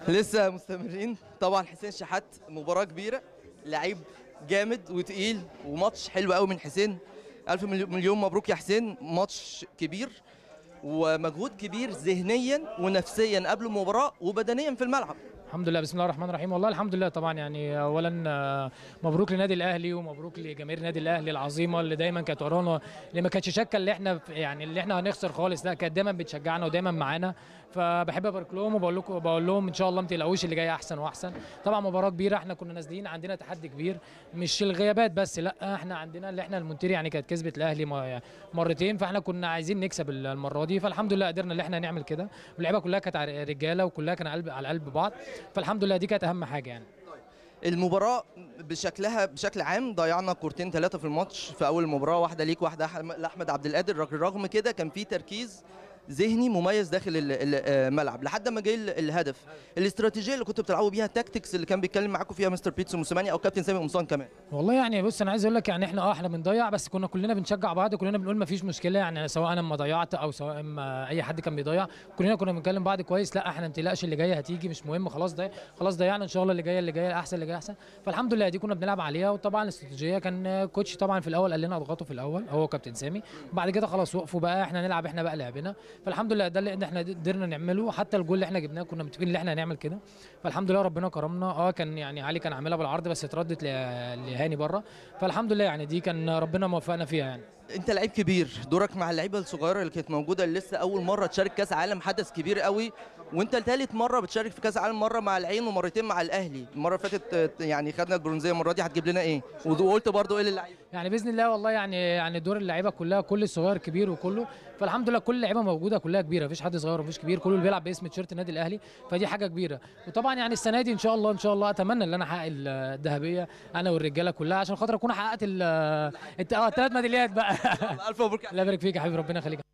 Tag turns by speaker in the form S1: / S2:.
S1: لسه مستمرين طبعا حسين شحات مباراة كبيرة لعيب جامد وتقيل وماتش حلو قوي من حسين ألف مليون مليون مبروك يا حسين ماتش كبير ومجهود كبير ذهنيا ونفسيا قبل المباراة وبدنيا في الملعب
S2: الحمد لله بسم الله الرحمن الرحيم والله الحمد لله طبعا يعني اولا آه، مبروك للنادي الاهلي ومبروك لجماهير النادي الاهلي العظيمه اللي دايما كانت ورانا اللي ما كانتش شاكه اللي احنا يعني اللي احنا هنخسر خالص لا كانت دايما بتشجعنا ودايما معانا فبحب ابارك لهم وبقول لكم بقول لهم ان شاء الله ما تقلقوش اللي جاي احسن واحسن طبعا مباراه كبيره احنا كنا نازلين عندنا تحدي كبير مش الغيابات بس لا احنا عندنا اللي احنا المونتيري يعني كانت كسبت الاهلي م- مرتين فاحنا كنا عايزين نكسب المره دي فالحمد لله قدرنا ان احنا نعمل كده واللعيبه كلها كانت ع- رجاله وكلها كان قلب على قلب بعض فالحمد لله دي كانت اهم حاجه يعني
S1: المباراة بشكلها بشكل عام ضيعنا كورتين ثلاثة في الماتش في أول المباراة واحدة ليك واحدة أحم- لأحمد عبد القادر رغم- رغم كده كان في تركيز ذهني مميز داخل ال- ال- الملعب لحد ما جه ال- الهدف الاستراتيجيه اللي كنتوا بتلعبوا بيها التاكتكس اللي كان بيتكلم معاكم فيها مستر بيتسو موسيماني او كابتن سامي قمصان كمان
S2: والله يعني بص انا عايز اقول لك يعني احنا اه احنا بنضيع بس كنا كلنا بنشجع بعض كلنا بنقول ما فيش مشكله يعني سواء انا ما ضيعت او سواء ما اي حد كان بيضيع كلنا كنا بنكلم بعض كويس لا احنا ما تقلقش اللي جايه هتيجي مش مهم خلاص ده خلاص ضيعنا ان شاء الله اللي جايه اللي جايه احسن اللي جايه احسن فالحمد لله دي كنا بنلعب عليها وطبعا الاستراتيجيه كان كوتش طبعا في الاول قال لنا اضغطوا في الاول هو كابتن سامي بعد كده خلاص وقفوا بقى احنا نلعب احنا بقى لعبنا فالحمد لله ده اللي احنا قدرنا نعمله حتى الجول اللي احنا جبناه كنا متفقين ان احنا هنعمل كده فالحمد لله ربنا كرمنا اه كان يعني علي كان عاملها بالعرض بس اتردت ل- لهاني بره فالحمد لله يعني دي كان ربنا موفقنا فيها يعني
S1: انت لعيب كبير دورك مع اللعيبه الصغيره اللي كانت موجوده اللي لسه اول مره تشارك كاس عالم حدث كبير قوي وانت ثالث مره بتشارك في كاس عالم مره مع العين ومرتين مع الاهلي المره اللي فاتت اه، يعني خدنا البرونزيه المره دي هتجيب لنا ايه وقلت برضو ايه للعيبه
S2: يعني باذن الله والله يعني يعني دور اللعيبه كلها كل الصغير كبير وكله فالحمد لله كل اللعيبه موجوده كلها كبيره مفيش حد صغير ومفيش كبير كله اللي بيلعب باسم تيشيرت النادي الاهلي فدي حاجه كبيره وطبعا يعني السنه دي ان شاء الله ان شاء الله اتمنى ان انا احقق الذهبيه انا والرجاله كلها عشان خاطر اكون حققت ال- الت- اه الثلاث ميداليات بقى
S1: الف مبروك
S2: الله يبارك فيك يا حبيبي ربنا يخليك